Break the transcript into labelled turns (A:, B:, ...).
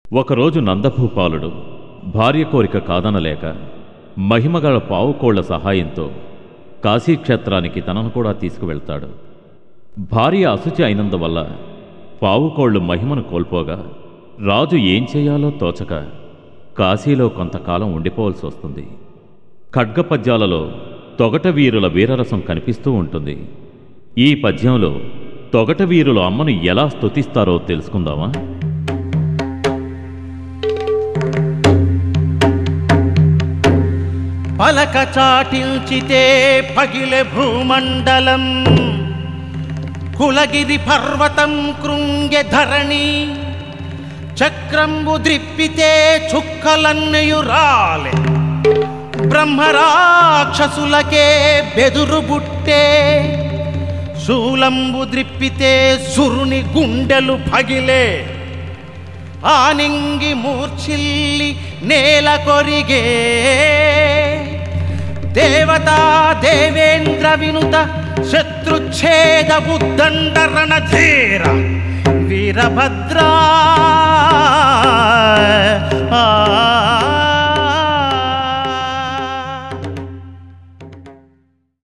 A: ఒకరోజు నందభూపాలుడు భార్య కోరిక కాదనలేక మహిమగల పావుకోళ్ల సహాయంతో కాశీక్షేత్రానికి తనను కూడా తీసుకువెళ్తాడు భార్య అశుచి అయినందువల్ల పావుకోళ్లు మహిమను కోల్పోగా రాజు ఏం చేయాలో తోచక కాశీలో కొంతకాలం ఉండిపోవలసి వస్తుంది ఖడ్గ పద్యాలలో తొగట వీరుల వీరరసం కనిపిస్తూ ఉంటుంది ఈ పద్యంలో తొగట వీరులు అమ్మను ఎలా స్తుతిస్తారో తెలుసుకుందామా
B: పలక చాటించితే పగిలె భూమండలం కులగిరి పర్వతం కృంగె ధరణి చక్రంబు ద్రిప్పితే చుక్కలన్నయు రాలే బ్రహ్మరాక్షసులకే బెదురు బుట్టే శూలంబు ద్రిప్పితే సురుని గుండెలు పగిలే ఆనింగి మూర్ఛిల్లి నేల కొరిగే దేవతా దేవేంద్ర వినుత శత్రుఛేద ఉద్దండ రణధీర వీరభద్రా